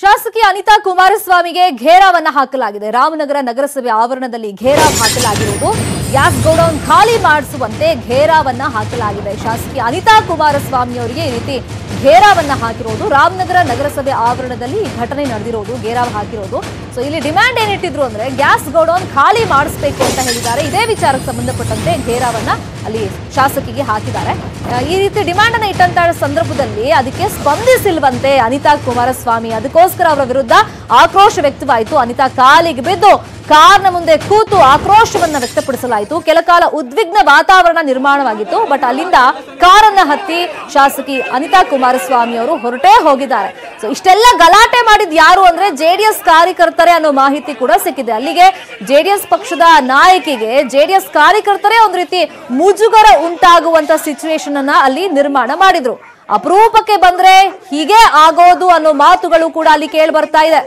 ಶಾಸಕಿ ಅನಿತಾ ಕುಮಾರಸ್ವಾಮಿಗೆ ಘೇರಾವನ್ನ ಹಾಕಲಾಗಿದೆ ರಾಮನಗರ ನಗರಸಭೆ ಆವರಣದಲ್ಲಿ ಘೇರಾವ್ ಹಾಕಲಾಗಿರುವುದು ಗ್ಯಾಸ್ ಗೋಡೌನ್ ಖಾಲಿ ಮಾಡಿಸುವಂತೆ ಘೇರಾವನ್ನ ಹಾಕಲಾಗಿದೆ ಶಾಸಕಿ ಅನಿತಾ ಕುಮಾರಸ್ವಾಮಿ ಅವರಿಗೆ ಈ ರೀತಿ ಘೇರಾವನ್ನ ಹಾಕಿರೋದು ರಾಮನಗರ ನಗರಸಭೆ ಆವರಣದಲ್ಲಿ ಈ ಘಟನೆ ನಡೆದಿರೋದು ಘೇರಾವ್ ಹಾಕಿರೋದು ಸೊ ಇಲ್ಲಿ ಡಿಮ್ಯಾಂಡ್ ಏನಿಟ್ಟಿದ್ರು ಅಂದ್ರೆ ಗ್ಯಾಸ್ ಗೋಡೌನ್ ಖಾಲಿ ಮಾಡಿಸ್ಬೇಕು ಅಂತ ಹೇಳಿದ್ದಾರೆ ಇದೇ ವಿಚಾರಕ್ಕೆ ಸಂಬಂಧಪಟ್ಟಂತೆ ಘೇರಾವನ್ನ ಅಲ್ಲಿ ಶಾಸಕಿಗೆ ಹಾಕಿದ್ದಾರೆ ಆ, ಈ ರೀತಿ ಡಿಮ್ಯಾಂಡ್ ಅನ್ನ ಇಟ್ಟಂತ ಸಂದರ್ಭದಲ್ಲಿ ಅದಕ್ಕೆ ಸ್ಪಂದಿಸಿಲ್ವಂತೆ ಅನಿತಾ ಕುಮಾರಸ್ವಾಮಿ ಅದಕ್ಕೋಸ್ಕರ ಅವರ ವಿರುದ್ಧ ಆಕ್ರೋಶ ವ್ಯಕ್ತವಾಯಿತು ಅನಿತಾ ಕಾಲಿಗೆ ಬಿದ್ದು ಕಾರ್ನ ಮುಂದೆ ಕೂತು ಆಕ್ರೋಶವನ್ನ ವ್ಯಕ್ತಪಡಿಸಲಾಯಿತು ಕೆಲ ಕಾಲ ಉದ್ವಿಗ್ನ ವಾತಾವರಣ ನಿರ್ಮಾಣವಾಗಿತ್ತು ಬಟ್ ಅಲ್ಲಿಂದ ಕಾರನ್ನ ಹತ್ತಿ ಶಾಸಕಿ ಅನಿತಾ ಕುಮಾರಸ್ವಾಮಿ ಅವರು ಹೊರಟೇ ಹೋಗಿದ್ದಾರೆ ಸೊ ಇಷ್ಟೆಲ್ಲ ಗಲಾಟೆ ಮಾಡಿದ್ ಯಾರು ಅಂದ್ರೆ ಜೆಡಿಎಸ್ ಕಾರ್ಯಕರ್ತರೇ ಅನ್ನೋ ಮಾಹಿತಿ ಕೂಡ ಸಿಕ್ಕಿದೆ ಅಲ್ಲಿಗೆ ಜೆಡಿಎಸ್ ಪಕ್ಷದ ನಾಯಕಿಗೆ ಜೆಡಿಎಸ್ ಕಾರ್ಯಕರ್ತರೇ ಒಂದು ರೀತಿ ಮುಜುಗರ ಉಂಟಾಗುವಂತ ಸಿಚುವೇಶನ್ ಅನ್ನ ಅಲ್ಲಿ ನಿರ್ಮಾಣ ಮಾಡಿದ್ರು ಅಪರೂಪಕ್ಕೆ ಬಂದ್ರೆ ಹೀಗೆ ಆಗೋದು ಅನ್ನೋ ಮಾತುಗಳು ಕೂಡ ಅಲ್ಲಿ ಕೇಳಿ ಬರ್ತಾ ಇದೆ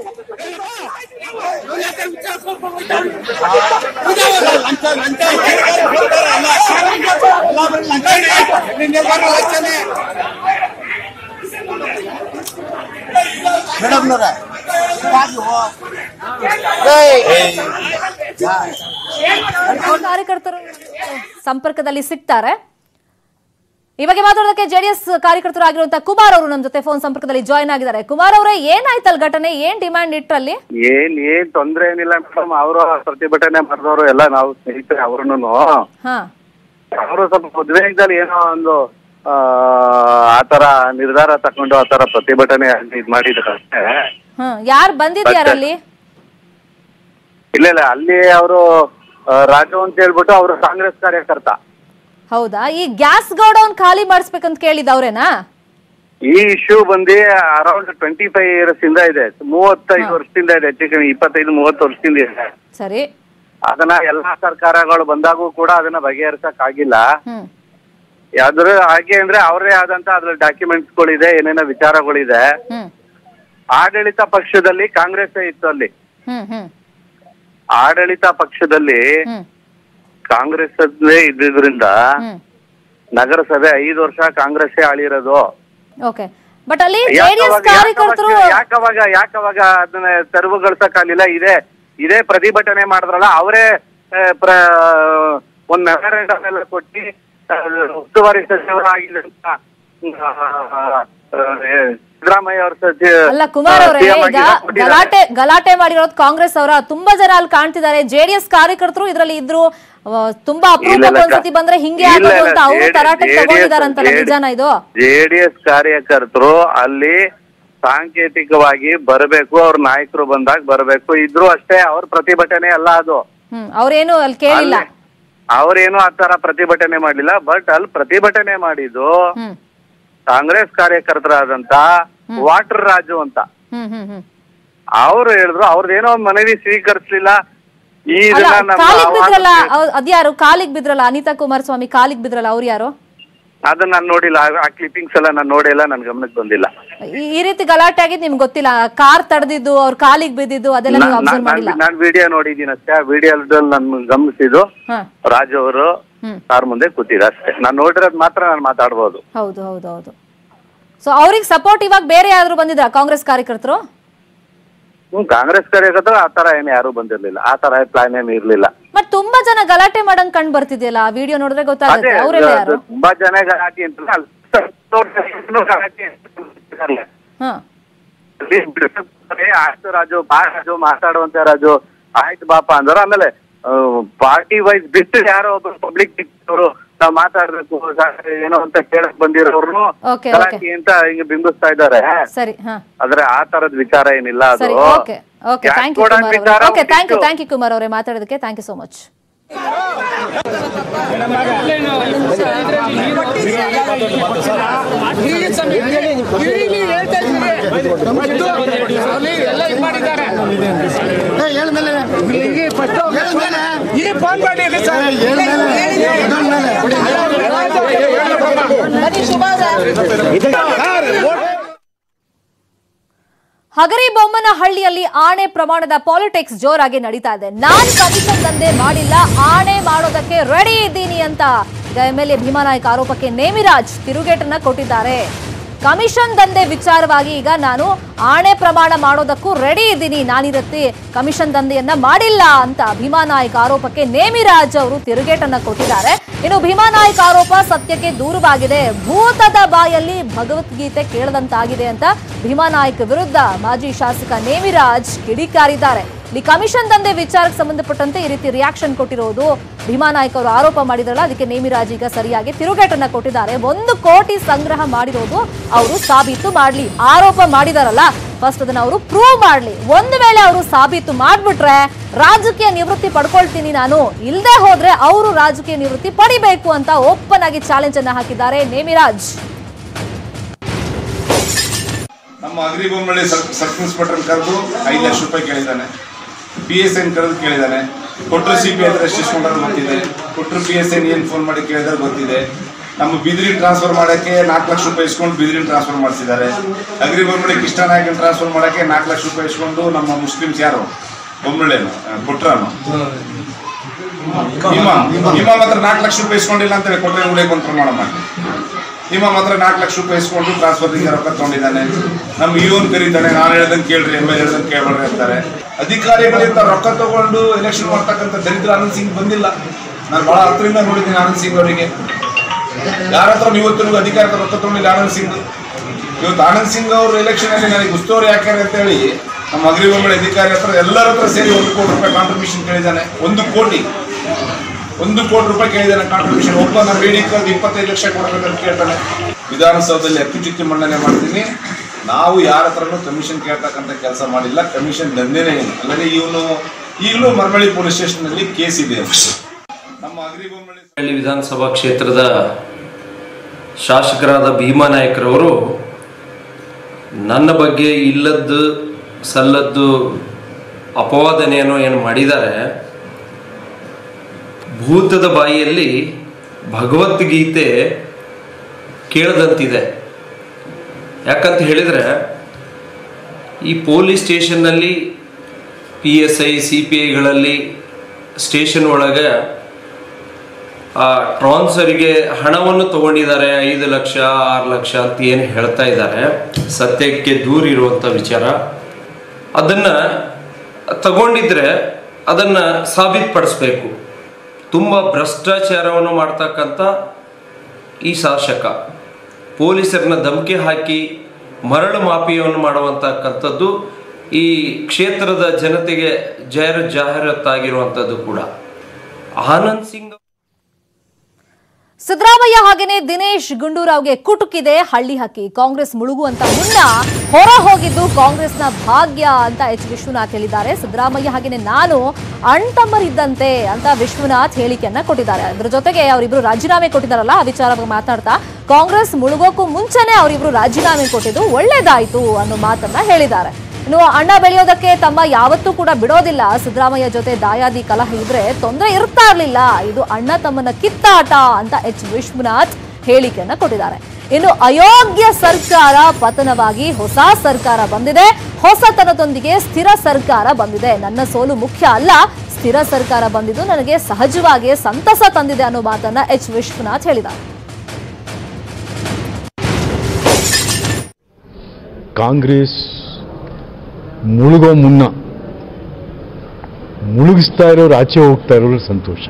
ಮೇಡಮ್ನವ್ರ ಕಾರ್ಯಕರ್ತರು ಸಂಪರ್ಕದಲ್ಲಿ ಸಿಗ್ತಾರೆ ಈ ಬಗ್ಗೆ ಮಾತಾಡೋದಕ್ಕೆ ಜೆಡಿಎಸ್ ಕಾರ್ಯಕರ್ತರು ಆಗಿರುವಂತಹ ಕುಮಾರ್ ಅವರು ನಮ್ಮ ಜೊತೆ ಫೋನ್ ಸಂಪರ್ಕದಲ್ಲಿ ಜಾಯ್ನ್ ಆಗಿದ್ದಾರೆ ಕುಮಾರ್ ಅವರೇ ಏನಾಯ್ತಲ್ ಘಟನೆ ಏನ್ ಡಿಮ್ಯಾಂಡ್ ಇಟ್ರಲ್ಲಿ ಏನ್ ಏನ್ ತೊಂದ್ರೆ ಏನಿಲ್ಲ ಮೇಡಮ್ ಅವರು ಪ್ರತಿಭಟನೆ ಮಾಡಿದವರು ಎಲ್ಲ ನಾವು ಸ್ನೇಹಿತರೆ ಅವ್ರುನು ಹಾ ಅವರು ಸ್ವಲ್ಪ ಉದ್ವೇಗದಲ್ಲಿ ಏನೋ ಒಂದು ಆ ಆತರ ನಿರ್ಧಾರ ತಕೊಂಡು ಆತರ ಪ್ರತಿಭಟನೆ ಇದ್ ಮಾಡಿದ್ರು ಅಷ್ಟೇ ಹ್ಮ್ ಯಾರು ಬಂದಿದ್ಯಾರಲ್ಲಿ ಇಲ್ಲ ಇಲ್ಲ ಅಲ್ಲಿ ಅವರು ರಾಜು ಅಂತ ಹೇಳ್ಬಿಟ್ಟು ಅವರು ಕಾಂಗ್ರೆಸ್ ಕಾರ್ಯಕರ್ತ ಹೌದಾ ಈ ಗ್ಯಾಸ್ ಗೋಡೌನ್ ಖಾಲಿ ಮಾಡಿಸ್ಬೇಕಂತ ಕೇಳಿದ ಅವ್ರೇನಾ ಈ ಇಶ್ಯೂ ಬಂದು ಅರೌಂಡ್ ಟ್ವೆಂಟಿ ಫೈವ್ ಇಯರ್ಸ್ ಇಂದ ಇದೆ ಮೂವತ್ತೈದು ವರ್ಷದಿಂದ ಇದೆ ಹೆಚ್ಚು ಕಮ್ಮಿ ಇಪ್ಪತ್ತೈದು ಮೂವತ್ತು ವರ್ಷದಿಂದ ಇದೆ ಸರಿ ಅದನ್ನ ಎಲ್ಲಾ ಸರ್ಕಾರಗಳು ಬಂದಾಗೂ ಕೂಡ ಅದನ್ನ ಬಗೆಹರಿಸಕ್ ಆಗಿಲ್ಲ ಹ್ಮ್ ಯಾವ್ದ್ರ ಹಾಗೆ ಅಂದ್ರೆ ಅವರೇ ಆದಂತ ಅದ್ರಲ್ಲಿ ಡಾಕ್ಯುಮೆಂಟ್ಸ್ ಗಳಿದೆ ಏನೇನೋ ವಿಚಾರಗಳಿದೆ ಹ್ಮ್ ಆಡಳಿತ ಪಕ್ಷದಲ್ಲಿ ಕಾಂಗ್ರೆಸ್ ಇತ್ತು ಅಲ್ಲಿ ಹ್ಮ್ ಹ್ಮ್ ಆಡಳಿತ ಪಕ್ಷದಲ್ಲಿ ಹ್ಮ್ ಕಾಂಗ್ರೆಸ್ ಇದ್ದಿದ್ರಿಂದ ಹ್ಮ್ ನಗರಸಭೆ ಐದು ವರ್ಷ ಕಾಂಗ್ರೆಸ್ ಆಳಿರೋದು ಓಕೆ ಬಟ್ ಅಲ್ಲಿ ಯಾಕವಾಗ- ಜೆಡಿಎಸ್ ಕಾರ್ಯಕರ್ತರು ಯಾಕವಾಗ- ಯಾಕವಾಗ ಯಾಕವಾಗ ಅದನ್ನ ತೆರವುಗೊಳಿಸಕ್ಕಾಗಲಿಲ್ಲ ಇದೇ ಇದೇ ಪ್ರತಿಭಟನೆ ಮಾಡಿದ್ರಲ್ಲ ಅವರೇ ಆ, ಪ್ರ ಒಂದ್ ಮೆಮೊರಂಡಮ್ ಎಲ್ಲ ಕೊಟ್ಟಿ ಆ, ಉಸ್ತುವಾರಿ ಸಚಿವರಾಗಿದ್ದಂತ ಸಿದ್ದರಾಮಯ್ಯ ಅವ್ರ ಸಚಿವ ಅಲ್ಲ ಕುಮಾರ್ ಅವರೇ CM ಈಗ ಆಗಿರೋ ಕೊಟ್ಟಿದ್ದಾರೆ. ಗಲಾಟೆ ಗಲಾಟೆ ಮಾಡಿರೋದು ಕಾಂಗ್ರೆಸ್ ಅವರ ತುಂಬಾ ಜನ ಅಲ್ಲಿ ಕಾಣ್ತಿದ್ದಾರೆ ಜೆಡಿಎಸ್ ಕಾರ್ಯಕರ್ತರು ಇದ್ರಲ್ಲಿ ಇದ್ರು ಆ, ತುಂಬಾ ಅಪರೂಪ ಇಲ್ಲ, ಇಲ್ಲ, ಒಂದ್ಸತಿ ಬಂದ್ರೆ ಹಿಂಗೆ ಇಲ್ಲ, ಆಗೋದು ಇಲ್ಲ, ಅಂತ ಅವರು JDS ತರಾಟೆಗೆ ತಗೊಂಡಿದಾರಂತಲ್ಲ ನಿಜಾನ ಇದು ಜೆಡಿಎಸ್ ಕಾರ್ಯಕರ್ತರು ಅಲ್ಲಿ ಸಾಂಕೇತಿಕವಾಗಿ ಬರಬೇಕು ಅವ್ರ ನಾಯಕರು ಬಂದಾಗ ಬರಬೇಕು ಇದ್ರು ಅಷ್ಟೇ ಅವ್ರ ಪ್ರತಿಭಟನೆ ಅಲ್ಲ ಅದು ಹ್ಮ್ ಅವ್ರೇನು ಅಲ್ಲಿ ಕೇಳಿಲ್ಲ ಅಲ್ಲಿ ಅವ್ರೇನು ಆ ತರ ಪ್ರತಿಭಟನೆ ಮಾಡ್ಲಿಲ್ಲ ಬಟ್ ಅಲ್ಲಿ ಪ್ರತಿಭಟನೆ ಮಾಡಿದ್ದು ಹ್ಮ್ ಕಾಂಗ್ರೆಸ್ ಕಾರ್ಯಕರ್ತರಾದಂತ ವಾಟರ್ ರಾಜು ಅಂತ ಹ್ಮ್ ಹ್ಮ್ ಹ್ಮ್ ಅವ್ರು ಹೇಳಿದ್ರು ಅವ್ರದ್ದೇನೋ ಒಂದ್ ಮನವಿ ಸ್ವೀಕರಿಸ್ಲಿಲ್ಲ ಈ ಅಲ್ಲ ಇದನ್ನ ನಮ್ಮ ಕಾಲಿಗ್ ಆವಾಜ್ ಬಿದ್ರಲ್ಲ ಅವ್- ಅದ್ಯಾರು ಕಾಲಿಗ್ ಬಿದ್ರಲ್ಲ ಅನಿತಾ ಕುಮಾರಸ್ವಾಮಿ ಕಾಲಿಗ್ ಬಿದ್ರಲ್ಲ ಅವ್ರು ಯಾರು ಅದನ್ನ ನಾನು ನೋಡಿಲ್ಲ ಆ ಕ್ಲಿಪ್ಪಿಂಗ್ಸ್ ಎಲ್ಲ ನಾನು ನೋಡಿಲ್ಲ ನನ್ ಗಮನಕ್ಕೆ ಬಂದಿಲ್ಲ ಈ- ಈ ರೀತಿ ಗಲಾಟೆ ಆಗಿದ್ ನಿಮ್ಗೆ ಗೊತ್ತಿಲ್ಲ ಕಾರ್ ತಡೆದಿದ್ದು ಅವ್ರ ಕಾಲಿಗ್ ಬಿದ್ದಿದ್ದು ಅದೆಲ್ಲ ನೀವು ಅಬ್ಸರ್ವ್ ಮಾಡಿಲ್ಲ ನಾನು ವಿಡಿಯೋ ನೋಡಿದೀನಿ ಅಷ್ಟೇ ಆ ವಿಡಿಯೋದಲ್ಲಿ ನನ್ ಗಮನಿಸಿದ್ದು ಹಾ ರಾಜು ಅವರು ಹ್ಮ್ ಕಾರ್ ಮುಂದೆ ಕೂತಿದ ಅಷ್ಟೇ ನಾನು ನೋಡಿರೋದ್ ಮಾತ್ರ ನಾನು ಮಾತಾಡ್ಬೋದು ಹೌದು ಹೌದು ಹೌದು ಸೊ ಅವ್ರಿಗೆ ಸಪೋರ್ಟ್ ಇವಾಗ ಬೇರೆ ಯಾರು ಬಂದಿದ್ರ ಕಾಂಗ್ರೆಸ್ ಕಾರ್ಯಕರ್ತರು ಹ್ಮ್ ಕಾಂಗ್ರೆಸ್ ಕಾರ್ಯಕರ್ತರು ಆ ತರ ಏನು ಯಾರು ಬಂದಿರ್ಲಿಲ್ಲ ಆ ತರ ಪ್ಲಾನ್ ಏನು ಇರ್ಲಿಲ್ಲ ಮತ್ ತುಂಬಾ ಜನ ಗಲಾಟೆ ಮಾಡಂಗ್ ಕಂಡ್ ಬರ್ತಿದ್ಯಲ್ಲ ಆ ವಿಡಿಯೋ ನೋಡಿದ್ರೆ ಅದೇ ಗೊತ್ತಾಗುತ್ತೆ ಅವರೆಲ್ಲ ಯಾರು ಅದು ತುಂಬಾ ಜನ ಗಲಾಟೆ ಅಂತಲ್ಲ ಅಲ್ಲಿ ಗಲಾಟೆ ಅಂತಲ್ಲ. ಹಾ ಅಲ್ಲಿ ಬಿಡ್ತಾರೆ, ಆಯ್ತು ರಾಜು ಬಾ ರಾಜು ಮಾತಾಡುವಂತ ರಾಜು ಆಯ್ತು ಬಾಪ ಅಂದ್ರು ಆಮೇಲೆ ಪಾರ್ಟಿ ವೈಸ್ ಬಿಟ್ಟು ಯಾರೋ ಒಬ್ರು ಪಬ್ಲಿಕ್ ಅವರು ನಾವ್ ಮಾತಾಡ್ಬೇಕು ಸರ್, ಏನೋ ಅಂತ ಕೇಳಕ್ ಬಂದಿರೋರ್ನು Okay, ಗಲಾಟೆ ಅಂತ ಹಿಂಗೆ ಬಿಂಬಿಸ್ತಾ ಇದ್ದಾರೆ ಸರಿ ಹಾ ಆದ್ರೆ ಆ ತರದ್ ವಿಚಾರ ಏನಿಲ್ಲ ಅದು ಸರಿ ಓಕೆ ಓಕೆ ಯಾಕ್ ಥ್ಯಾಂಕ್ ಯು ಕೊಡೋದ್ ಕುಮಾರ್ ವಿಚಾರ ಓಕೆ ಥ್ಯಾಂಕ್ ಯು ಒಂದಿಷ್ಟು. ಥ್ಯಾಂಕ್ ಯು ಕುಮಾರ್ ಅವರೇ ಮಾತಾಡೋದಕ್ಕೆ thank you so much phone ಮಾಡಿ ಸರ್ ಹಗರಿಬೊಮ್ಮನಹಳ್ಳಿಯಲ್ಲಿ ಆಣೆ ಪ್ರಮಾಣದ ಪಾಲಿಟಿಕ್ಸ್ ಜೋರಾಗಿ ನಡೀತಾ ಇದೆ ನಾನ್ ಕಮಿಷನ್ ದಂಧೆ ಮಾಡಿಲ್ಲ ಆಣೆ ಮಾಡೋದಕ್ಕೆ ರೆಡಿ ಇದ್ದೀನಿ ಅಂತ ಎಂ ಎಲ್ ಎ ಭೀಮಾನಾಯಕ್ ಆರೋಪಕ್ಕೆ ನೇಮಿರಾಜ್ ತಿರುಗೇಟನ್ನ ಕೊಟ್ಟಿದ್ದಾರೆ ಕಮಿಷನ್ ದಂಧೆ ವಿಚಾರವಾಗಿ ಈಗ ನಾನು ಆಣೆ ಪ್ರಮಾಣ ಮಾಡೋದಕ್ಕೂ ರೆಡಿ ಇದ್ದೀನಿ ನಾನಿರತ್ತಿ ಕಮಿಷನ್ ದಂಧೆಯನ್ನ ಮಾಡಿಲ್ಲ ಅಂತ ಭೀಮಾ ನಾಯ್ಕ ಆರೋಪಕ್ಕೆ ನೇಮಿರಾಜ್ ಅವರು ತಿರುಗೇಟನ್ನ ಕೊಟ್ಟಿದ್ದಾರೆ ಇನ್ನು ಭೀಮಾ ನಾಯ್ಕ ಆರೋಪ ಸತ್ಯಕ್ಕೆ ದೂರವಾಗಿದೆ ಭೂತದ ಬಾಯಲ್ಲಿ ಭಗವದ್ಗೀತೆ ಕೇಳದಂತಾಗಿದೆ ಅಂತ ಭೀಮಾ ನಾಯ್ಕ ವಿರುದ್ಧ ಮಾಜಿ ಶಾಸಕ ನೇಮಿರಾಜ್ ಕಿಡಿಕಾರಿದ್ದಾರೆ ಇಲ್ಲಿ ಕಮಿಷನ್ ದಂಧೆ ವಿಚಾರಕ್ಕೆ ಸಂಬಂಧಪಟ್ಟಂತೆ ಈ ರೀತಿ ರಿಯಾಕ್ಷನ್ ಕೊಟ್ಟಿರೋದು ಭೀಮಾ ನಾಯ್ಕ ಅವರು ಆರೋಪ ಮಾಡಿದ್ರಲ್ಲ ಅದಕ್ಕೆ ನೇಮಿರಾಜ್ ಈಗ ಸರಿಯಾಗಿ ತಿರುಗೇಟನ್ನ ಕೊಟ್ಟಿದ್ದಾರೆ ಒಂದು ಕೋಟಿ ಸಂಗ್ರಹ ಮಾಡಿರೋದು ಅವರು ಸಾಬೀತು ಮಾಡ್ಲಿ ಆರೋಪ ಮಾಡಿದಾರಲ್ಲ ಫಸ್ಟ್ ಅದನ್ನ ಅವರು ಪ್ರೂವ್ ಮಾಡ್ಲಿ ಒಂದು ವೇಳೆ ಅವರು ಸಾಬೀತು ಮಾಡ್ಬಿಟ್ರೆ ರಾಜಕೀಯ ನಿವೃತ್ತಿ ಪಡ್ಕೊಳ್ತೀನಿ ನಾನು ಇಲ್ಲದೆ ಹೋದ್ರೆ ಅವರು ರಾಜಕೀಯ ನಿವೃತ್ತಿ ಪಡಿಬೇಕು ಅಂತ ಓಪನ್ ಆಗಿ ಚಾಲೆಂಜ್ ಅನ್ನ ಹಾಕಿದ್ದಾರೆ ನೇಮಿರಾಜ್ ನಮ್ಮ ಅಗ್ರಿಬೊಮ್ಮಳ್ಳಿ ಸಬ್ ಸಬ್ ಇನ್ಸ್ಪೆಕ್ಟರ್ ಕರೆದು ಐದು ಲಕ್ಷ ರೂಪಾಯಿ ಕೇಳಿದ್ದಾನೆ ಪಿ ಎಸ್ ಎನ್ ಕರೆದು ಕೇಳಿದ್ದಾನೆ ಕೊಟ್ಟರು ಸಿ ಪಿ ಹತ್ರ ಎಷ್ಟು ಇಸ್ಕೊಂಡ್ರೆ ಗೊತ್ತಿದೆ ಕೊಟ್ಟರು ಪಿ ಎಸ್ ಎನ್ ಏನು ಫೋನ್ ಮಾಡಿ ಕೇಳಿದ್ರೆ ಗೊತ್ತಿದೆ ನಮ್ಮ ಬಿದಿರಿ ಟ್ರಾನ್ಸ್ಫರ್ ಮಾಡೋಕ್ಕೆ ನಾಲ್ಕು ಲಕ್ಷ ರೂಪಾಯಿ ಇಸ್ಕೊಂಡು ಬಿದಿರಿನ ಟ್ರಾನ್ಸ್ಫರ್ ಮಾಡಿಸಿದ್ದಾರೆ ಅಗ್ರಿಬೊಮ್ಮಳ್ಳಿ ಕೃಷ್ಣ ನಾಯಕನ ಟ್ರಾನ್ಸ್ಫರ್ ಮಾಡೋಕ್ಕೆ ನಾಲ್ಕು ಲಕ್ಷ ರೂಪಾಯಿ ಇಸ್ಕೊಂಡು ನಮ್ಮ ಮುಸ್ಲಿಮ್ಸ್ ಯಾರು ಬೊಮ್ಮಳ್ಳಿಯನ್ನು ಕೊಟ್ರನು ಇಮಾಮ್ ಇಮಾಮ್ ಹತ್ರ ನಾಲ್ಕು ಲಕ್ಷ ರೂಪಾಯಿ ಇಸ್ಕೊಂಡಿಲ್ಲ ಅಂತ ಹೇಳಿ ಕೊಟ್ಟರೆ ಉಳಿಯಕ್ಕೆ ಒಂದು ಪ್ರಮಾಣ ಮಾಡಿ ಇಮಾಮ್ ಹತ್ರ ನಾಲ್ಕು ಲಕ್ಷ ರೂಪಾಯಿ ಇಸ್ಕೊಂಡು ಟ್ರಾನ್ಸ್ಫರ್ನಿಂದ ರೊಕ್ಕ ತಗೊಂಡಿದ್ದಾನೆ ನಮ್ಮ ಇವನ್ ಕರೀತಾನೆ ನಾನು ಹೇಳ್ದಂಗೆ ಕೇಳ್ರಿ ಎಮ್ ಎಲ್ ಹೇಳ್ದಂಗೆ ಕೇಳ್ಬೇಡ್ರಿ ಅಂತಾರೆ ಅಧಿಕಾರಿಗಳಿಂದ ರೊಕ್ಕ ತಗೊಂಡು ಎಲೆಕ್ಷನ್ ಮಾಡ್ತಕ್ಕಂಥ ದರಿದ್ರ ಆನಂದ್ ಸಿಂಗ್ ಬಂದಿಲ್ಲ ನಾನು ಬಹಳ ಹತ್ರದಿಂದ ನೋಡಿದ್ದೀನಿ ಆನಂದ್ ಸಿಂಗ್ ಅವರಿಗೆ ಯಾರ ಹತ್ರ ಇವತ್ತು ಅಧಿಕಾರ ಹತ್ರ ರೊಕ್ಕ ತಗೊಂಡಿಲ್ಲ ಆನಂದ್ ಸಿಂಗ್ ಇವತ್ತು ಆನಂದ್ ಸಿಂಗ್ ಅವರು ಎಲೆಕ್ಷನ್ ಅಲ್ಲಿ ನನಗೆ ಉಸ್ತುವಾರಿ ಹಾಕ್ಯಾರ ಅಂತ ಹೇಳಿ ನಮ್ಮ ಅಗ್ರಿಬೊಮ್ಮೆ ಅಧಿಕಾರಿ ಹತ್ರ ಎಲ್ಲರ ಹತ್ರ ಸೇರಿ ಒಂದು ಕೋಟಿ ರೂಪಾಯಿ ಕಾಂಟ್ರಿಬ್ಯೂಷನ್ ಕೇಳಿದ್ದಾನೆ ಒಂದು ಕೋಟಿ ಒಂದು ಕೋಟಿ ರೂಪಾಯಿ ಕೇಳಿದ್ದಾನೆ ಕಾಂಟ್ರಿಬ್ಯೂಷನ್ ಒಬ್ಬ ನಮ್ಮ ಬೇಡಿಕೆ ಒಂದು ಇಪ್ಪತ್ತೈದು ಲಕ್ಷ ಕೊಡಬೇಕಂತ ಕೇಳ್ತಾನೆ ವಿಧಾನಸೌಧದಲ್ಲಿ ಅಕ್ಕುಚಿತ್ತಿ ಮಂಡನೆ ಮಾಡ್ತೀನಿ ನಾವು ಯಾರ ಹತ್ರನೂ ಕಮಿಷನ್ ಕೇಳ್ತಕ್ಕಂಥ ಕೆಲಸ ಮಾಡಿಲ್ಲ ಕಮಿಷನ್ ದಂಧೆನೇ ಇಲ್ಲ ಅಲ್ಲದೆ ಇವನು ಈಗಲೂ ಮರಮಳ್ಳಿ ಪೊಲೀಸ್ ಸ್ಟೇಷನ್ನಲ್ಲಿ ಕೇಸ್ ಇದೆ ನಮ್ಮ ಅಗ್ರಿಬೊಮ್ಮಳ್ಳಿ ಹಳ್ಳಿ ವಿಧಾನಸಭಾ ಕ್ಷೇತ್ರದ ಶಾಸಕರಾದ ಭೀಮಾ ನಾಯಕರವರು ನನ್ನ ಬಗ್ಗೆ ಇಲ್ಲದ್ದು ಸಲ್ಲದ್ದು ಅಪವಾದನೆಯನ್ನು ಏನು ಮಾಡಿದ್ದಾರೆ ಭೂತದ ಬಾಯಿಯಲ್ಲಿ ಭಗವದ್ಗೀತೆ ಕೇಳದಂತಿದೆ ಯಾಕಂತ ಹೇಳಿದರೆ ಈ ಪೊಲೀಸ್ ಸ್ಟೇಷನ್ನಲ್ಲಿ P S I C P ಐಗಳಲ್ಲಿ ಸ್ಟೇಷನ್ ಒಳಗೆ ಆ ಟ್ರಾನ್ಸ್ಫರಿಗೆ ಹಣವನ್ನು ತಗೊಂಡಿದ್ದಾರೆ ಐದು ಲಕ್ಷ ಆರು ಲಕ್ಷ ಅಂತ ಏನು ಹೇಳ್ತಾ ಇದ್ದಾರೆ ಸತ್ಯಕ್ಕೆ ದೂರ ಇರುವಂಥ ವಿಚಾರ ಅದನ್ನು ತಗೊಂಡಿದ್ರೆ ಅದನ್ನು ಸಾಬೀತುಪಡಿಸ್ಬೇಕು ತುಂಬ ಭ್ರಷ್ಟಾಚಾರವನ್ನು ಮಾಡ್ತಕ್ಕಂಥ ಈ ಶಾಸಕ ಪೊಲೀಸರನ್ನ ಧಮಕಿ ಹಾಕಿ ಮರಳು ಮಾಫಿಯನ್ನು ಮಾಡುವಂತಕ್ಕಂಥದ್ದು ಈ ಕ್ಷೇತ್ರದ ಜನತೆಗೆ ಜಾಹೀರ ಜಾಹೀರಾತಾಗಿರುವಂಥದ್ದು ಕೂಡ ಆನಂದ್ ಸಿಂಗ್ ಸಿದ್ದರಾಮಯ್ಯ ಹಾಗೇನೆ ದಿನೇಶ್ ಗುಂಡೂರಾವ್ಗೆ ಕುಟುಕಿದೆ ಹಳ್ಳಿ ಹಕ್ಕಿ ಕಾಂಗ್ರೆಸ್ ಮುಳುಗುವಂತ ಮುನ್ನ ಹೊರ ಹೋಗಿದ್ದು ಕಾಂಗ್ರೆಸ್ನ ಭಾಗ್ಯ ಅಂತ ಎಚ್ ವಿಶ್ವನಾಥ್ ಹೇಳಿದ್ದಾರೆ ಸಿದ್ದರಾಮಯ್ಯ ಹಾಗೇನೆ ನಾನು ಅಣ್ತಮ್ಮರಿದ್ದಂತೆ ಅಂತ ವಿಶ್ವನಾಥ್ ಹೇಳಿಕೆಯನ್ನ ಕೊಟ್ಟಿದ್ದಾರೆ ಅದ್ರ ಜೊತೆಗೆ ಅವರಿಬ್ರು ರಾಜೀನಾಮೆ ಕೊಟ್ಟಿದ್ದಾರಲ್ಲ ಆ ವಿಚಾರವಾಗಿ ಮಾತಾಡ್ತಾ ಕಾಂಗ್ರೆಸ್ ಮುಳುಗೋಕ್ಕೂ ಮುಂಚೆನೆ ಅವರಿಬ್ರು ರಾಜೀನಾಮೆ ಕೊಟ್ಟಿದ್ದು ಒಳ್ಳೇದಾಯ್ತು ಅನ್ನೋ ಮಾತನ್ನ ಹೇಳಿದ್ದಾರೆ ಇನ್ನು ಅಣ್ಣ ಬೆಳೆಯೋದಕ್ಕೆ ತಮ್ಮ ಯಾವತ್ತೂ ಕೂಡ ಬಿಡೋದಿಲ್ಲ ಸಿದ್ದರಾಮಯ್ಯ ಜೊತೆ ದಾಯಾದಿ ಕಲಹ ಇದ್ರೆ ತೊಂದರೆ ಇರ್ತಾ ಇರ್ಲಿಲ್ಲ ಇದು ಅಣ್ಣ ತಮ್ಮನ ಕಿತ್ತಾಟ ಅಂತ ಎಚ್ ವಿಶ್ವನಾಥ್ ಹೇಳಿಕೆಯನ್ನ ಕೊಟ್ಟಿದ್ದಾರೆ ಇನ್ನು ಅಯೋಗ್ಯ ಸರ್ಕಾರ ಪತನವಾಗಿ ಹೊಸ ಸರ್ಕಾರ ಬಂದಿದೆ ಹೊಸತನದೊಂದಿಗೆ ಸ್ಥಿರ ಸರ್ಕಾರ ಬಂದಿದೆ ನನ್ನ ಸೋಲು ಮುಖ್ಯ ಅಲ್ಲ ಸ್ಥಿರ ಸರ್ಕಾರ ಬಂದಿದ್ದು ನನಗೆ ಸಹಜವಾಗಿ ಸಂತಸ ತಂದಿದೆ ಅನ್ನೋ ಮಾತನ್ನ ಎಚ್ ವಿಶ್ವನಾಥ್ ಹೇಳಿದ್ದಾರೆ ಕಾಂಗ್ರೆಸ್ ಮುಳುಗೋ ಮುನ್ನ ಮುಳುಗಿಸ್ತಾ ಇರೋರು ಆಚೆ ಹೋಗ್ತಾ ಇರೋರು ಸಂತೋಷ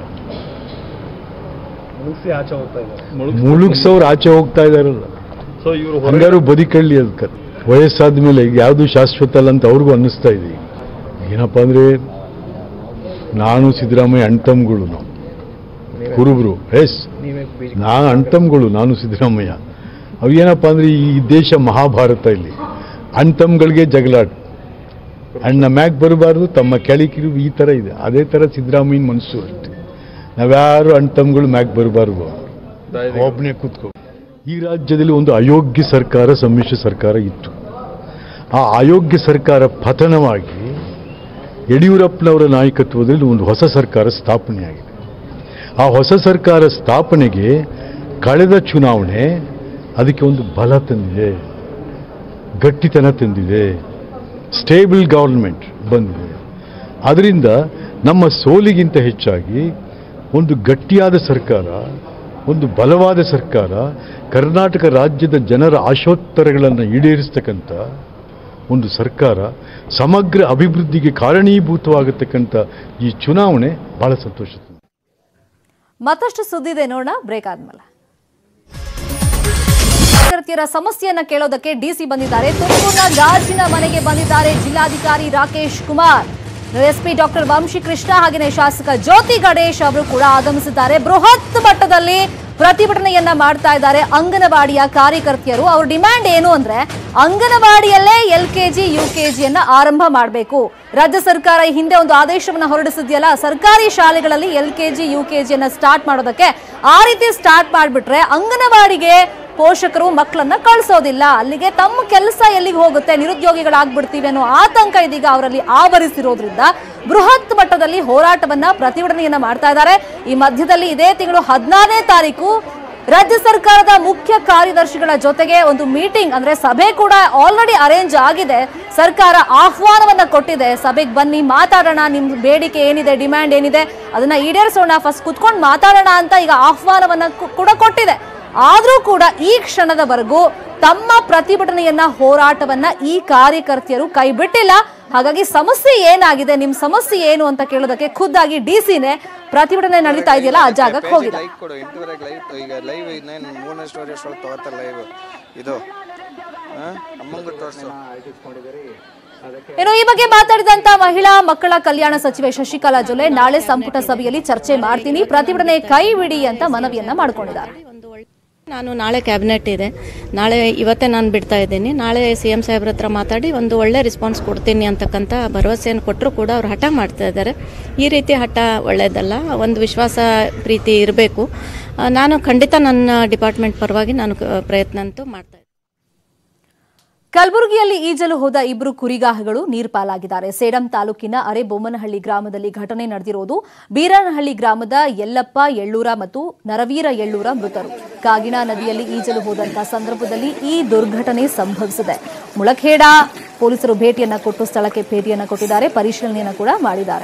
ಮುಳುಗಿಸೋರು ಆಚೆ ಹೋಗ್ತಾ ಇದಾರಲ್ಲ ಹಂಗಾರು ಬದುಕಳ್ಳಿ ಅದಕ್ಕೆ ವಯಸ್ಸಾದ ಮೇಲೆ ಈಗ ಯಾವುದು ಶಾಶ್ವತ ಅಲ್ಲ ಅಂತ ಅವ್ರಿಗೂ ಅನ್ನಿಸ್ತಾ ಇದೆ ಈಗ. ಏನಪ್ಪ ಅಂದರೆ ನಾನು ಸಿದ್ದರಾಮಯ್ಯ ಅಣ್ತಮ್ಗಳು ನಾವು ಕುರುಬರು ಎಸ್ ನಾ ಅಣ್ತಮ್ಗಳು ನಾನು ಸಿದ್ದರಾಮಯ್ಯ ಅವು ಏನಪ್ಪ ಅಂದರೆ ಈ ದೇಶ ಮಹಾಭಾರತ ಇಲ್ಲಿ ಅಣ್ತಮ್ಗಳಿಗೆ ಜಗಳಾಟ ಅಣ್ಣ ಮ್ಯಾಗ್ ಬರಬಾರ್ದು ತಮ್ಮ ಕೆಳಕಿರು ಈ ಥರ ಇದೆ ಅದೇ ಥರ ಸಿದ್ದರಾಮಯ್ಯನ ಮನಸ್ಸು ಅಷ್ಟೆ ನಾವ್ಯಾರು ಅಣ್ತಮ್ಗಳು ಮ್ಯಾಗ್ ಬರಬಾರ್ದು ಒಬ್ಬನೇ ಕೂತ್ಕೋ ಈ ರಾಜ್ಯದಲ್ಲಿ ಒಂದು ಅಯೋಗ್ಯ ಸರ್ಕಾರ ಸಮ್ಮಿಶ್ರ ಸರ್ಕಾರ ಇತ್ತು ಆ ಅಯೋಗ್ಯ ಸರ್ಕಾರ ಪತನವಾಗಿ ಯಡಿಯೂರಪ್ಪನವರ ನಾಯಕತ್ವದಲ್ಲಿ ಒಂದು ಹೊಸ ಸರ್ಕಾರ ಸ್ಥಾಪನೆಯಾಗಿದೆ ಆ ಹೊಸ ಸರ್ಕಾರ ಸ್ಥಾಪನೆಗೆ ಕಳೆದ ಚುನಾವಣೆ ಅದಕ್ಕೆ ಒಂದು ಬಲ ತಂದಿದೆ ಗಟ್ಟಿತನ ತಂದಿದೆ ಸ್ಟೇಬಲ್ ಗವರ್ಮೆಂಟ್ ಬಂದಿದೆ ಅದರಿಂದ ನಮ್ಮ ಸೋಲಿಗಿಂತ ಹೆಚ್ಚಾಗಿ ಒಂದು ಗಟ್ಟಿಯಾದ ಸರ್ಕಾರ ಒಂದು ಬಲವಾದ ಸರ್ಕಾರ ಕರ್ನಾಟಕ ರಾಜ್ಯದ ಜನರ ಆಶೋತ್ತರಗಳನ್ನು ಈಡೇರಿಸ್ತಕ್ಕಂಥ ಒಂದು ಸರ್ಕಾರ ಸಮಗ್ರ ಅಭಿವೃದ್ಧಿಗೆ ಕಾರಣೀಭೂತವಾಗತಕ್ಕಂಥ ಈ ಚುನಾವಣೆ ಬಹಳ ಸಂತೋಷ ತಂದಿದೆ. ಮತ್ತಷ್ಟು ಸುದ್ದಿದೆ ನೋಡೋಣ ಬ್ರೇಕ್ ಆದ್ಮೇಲೆ ಕಾರ್ಯಕರ್ತೆಯರ ಸಮಸ್ಯೆಯನ್ನ ಕೇಳೋದಕ್ಕೆ ಡಿಸಿ ಬಂದಿದ್ದಾರೆ ತುಮಕೂರಿನ ಗಾಜಿನ ಮನೆಗೆ ಬಂದಿದ್ದಾರೆ ಜಿಲ್ಲಾಧಿಕಾರಿ ರಾಕೇಶ್ ಕುಮಾರ್ ಎಸ್ಪಿ ಡಾಕ್ಟರ್ ವಂಶಿ ಕೃಷ್ಣ ಹಾಗೆಯೇ ಶಾಸಕ ಜ್ಯೋತಿ ಗಣೇಶ್ ಅವರು ಕೂಡ ಆಗಮಿಸಿದ್ದಾರೆ ಬೃಹತ್ ಮಟ್ಟದಲ್ಲಿ ಪ್ರತಿಭಟನೆಯನ್ನ ಮಾಡ್ತಾ ಇದ್ದಾರೆ ಅಂಗನವಾಡಿಯ ಕಾರ್ಯಕರ್ತೆಯರು ಅವ್ರ ಡಿಮ್ಯಾಂಡ್ ಏನು ಅಂದ್ರೆ ಅಂಗನವಾಡಿಯಲ್ಲೇ ಎಲ್ ಕೆಜಿ ಯು ಕೆಜಿಯನ್ನ ಆರಂಭ ಮಾಡಬೇಕು ರಾಜ್ಯ ಸರ್ಕಾರ ಈ ಹಿಂದೆ ಒಂದು ಆದೇಶವನ್ನ ಹೊರಡಿಸಿದ್ಯಲ್ಲ ಸರ್ಕಾರಿ ಶಾಲೆಗಳಲ್ಲಿ ಎಲ್ ಕೆಜಿ ಯು ಕೆಜಿಯನ್ನ ಸ್ಟಾರ್ಟ್ ಮಾಡೋದಕ್ಕೆ ಆ ರೀತಿ ಸ್ಟಾರ್ಟ್ ಮಾಡಿಬಿಟ್ರೆ ಅಂಗನವಾಡಿಗೆ ಪೋಷಕರು ಮಕ್ಕಳನ್ನ ಕಳಿಸೋದಿಲ್ಲ ಅಲ್ಲಿಗೆ ತಮ್ಮ ಕೆಲಸ ಎಲ್ಲಿಗೆ ಹೋಗುತ್ತೆ ನಿರುದ್ಯೋಗಿಗಳಾಗ್ಬಿಡ್ತೀವಿ ಅನ್ನೋ ಆತಂಕ ಇದೀಗ ಅವರಲ್ಲಿ ಆವರಿಸಿರೋದ್ರಿಂದ ಬೃಹತ್ ಮಟ್ಟದಲ್ಲಿ ಹೋರಾಟವನ್ನ ಪ್ರತಿಭಟನೆಯನ್ನ ಮಾಡ್ತಾ ಇದ್ದಾರೆ ಈ ಮಧ್ಯದಲ್ಲಿ ಇದೇ ತಿಂಗಳು ಹದಿನಾರನೇ ತಾರೀಕು ರಾಜ್ಯ ಸರ್ಕಾರದ ಮುಖ್ಯ ಕಾರ್ಯದರ್ಶಿಗಳ ಜೊತೆಗೆ ಒಂದು ಮೀಟಿಂಗ್ ಅಂದ್ರೆ ಸಭೆ ಕೂಡ ಆಲ್ರೆಡಿ ಅರೇಂಜ್ ಆಗಿದೆ ಸರ್ಕಾರ ಆಹ್ವಾನವನ್ನ ಕೊಟ್ಟಿದೆ ಸಭೆಗೆ ಬನ್ನಿ ಮಾತಾಡೋಣ ನಿಮ್ ಬೇಡಿಕೆ ಏನಿದೆ ಡಿಮ್ಯಾಂಡ್ ಏನಿದೆ ಅದನ್ನ ಈಡೇರಿಸೋಣ ಫಸ್ಟ್ ಕುತ್ಕೊಂಡು ಮಾತಾಡೋಣ ಅಂತ ಈಗ ಆಹ್ವಾನವನ್ನ ಕು- ಕೂಡ ಕೊಟ್ಟಿದೆ ಆದ್ರೂ ಕೂಡ ಈ ಕ್ಷಣದವರೆಗೂ ತಮ್ಮ ಪ್ರತಿಭಟನೆಯನ್ನ ಹೋರಾಟವನ್ನ ಈ ಕಾರ್ಯಕರ್ತೆಯರು ಕೈ ಬಿಟ್ಟಿಲ್ಲ ಹಾಗಾಗಿ ಸಮಸ್ಯೆ ಏನಾಗಿದೆ ನಿಮ್ ಸಮಸ್ಯೆ ಏನು ಅಂತ ಕೇಳೋದಕ್ಕೆ ಖುದ್ದಾಗಿ ಡಿಸಿನೇ ಪ್ರತಿಭಟನೆ ನಡೀತಾ ಇದೆಯಲ್ಲ ಆ ಜಾಗಕ್ಕೆ ಹೋಗಿದೆ ಲೈಕ್ ಕೊಡು ಎಂಟೂವರೆಗೆ ಲೈವ್ ಈಗ ಲೈವ್ ಇನ್ನೇನು ಮೂರನೇ ಸ್ಟೋರಿ ಅಷ್ಟೊಳಗೆ ತಗೋತಾರೆ ಲೈವ್ ಇದು ಅಮ್ಮಂಗೆ ತೋರಿಸು ಇನ್ನು ಈ ಬಗ್ಗೆ ಮಾತಾಡಿದಂತ ಮಹಿಳಾ ಮಕ್ಕಳ ಕಲ್ಯಾಣ ಸಚಿವೆ ಶಶಿಕಲಾ ಜೊಲ್ಲೆ ನಾಳೆ ಸಂಪುಟ ಸಭೆಯಲ್ಲಿ ಚರ್ಚೆ ಮಾಡ್ತೀನಿ ಪ್ರತಿಭಟನೆ ಕೈ ಬಿಡಿ ಅಂತ ಮನವಿಯನ್ನ ಮಾಡ್ಕೊಂಡಿದ್ದಾರೆ ಒಂದು ಒಳ್ಳೆ ನಾನು ನಾಳೆ ಕ್ಯಾಬಿನೆಟ್ ಇದೆ ನಾಳೆ ಇವತ್ತೇ ನಾನು ಬಿಡ್ತಾ ಇದ್ದೀನಿ ನಾಳೆ ಸಿ ಎಂ ಸಾಹೇಬ್ರ ಹತ್ರ ಮಾತಾಡಿ ಒಂದು ಒಳ್ಳೆ ರೆಸ್ಪಾನ್ಸ್ ಕೊಡ್ತೀನಿ ಅಂತಕ್ಕಂಥ ಭರವಸೆಯನ್ನು ಕೊಟ್ಟರು ಕೂಡ ಅವ್ರು ಹಠ ಮಾಡ್ತಾ ಇದ್ದಾರೆ ಈ ರೀತಿ ಹಠ ಒಳ್ಳೆಯದಲ್ಲ ಒಂದು ವಿಶ್ವಾಸ ಪ್ರೀತಿ ಇರಬೇಕು ನಾನು ಖಂಡಿತ ನನ್ನ ಡಿಪಾರ್ಟ್ಮೆಂಟ್ ಪರವಾಗಿ ನಾನು ಕ- ಪ್ರಯತ್ನ ಅಂತೂ ಮಾಡ್ತಾ ಇದ್ದೀನಿ ಕಲಬುರಗಿಯಲ್ಲಿ ಈಜಲು ಹೋದ ಇಬ್ಬರು ಕುರಿಗಾಹಿಗಳು ನೀರ್ಪಾಲಾಗಿದ್ದಾರೆ ಸೇಡಂ ತಾಲೂಕಿನ ಅರೆಬೊಮ್ಮನಹಳ್ಳಿ ಗ್ರಾಮದಲ್ಲಿ ಘಟನೆ ನಡೆದಿರುವುದು ಬೀರನಹಳ್ಳಿ ಗ್ರಾಮದ ಯಲ್ಲಪ್ಪ ಎಳ್ಳೂರ ಮತ್ತು ನರವೀರ ಎಳ್ಳೂರ ಮೃತರು ಕಾಗಿಣ ನದಿಯಲ್ಲಿ ಈಜಲು ಹೋದಂತಹ ಸಂದರ್ಭದಲ್ಲಿ ಈ ದುರ್ಘಟನೆ ಸಂಭವಿಸಿದೆ ಮುಳಖೇಡ ಪೊಲೀಸರು ಭೇಟಿಯನ್ನ ಕೊಟ್ಟು ಸ್ಥಳಕ್ಕೆ ಭೇಟಿಯನ್ನ ಕೊಟ್ಟಿದ್ದಾರೆ ಪರಿಶೀಲನೆಯನ್ನ ಕೂಡ ಮಾಡಿದ್ದಾರೆ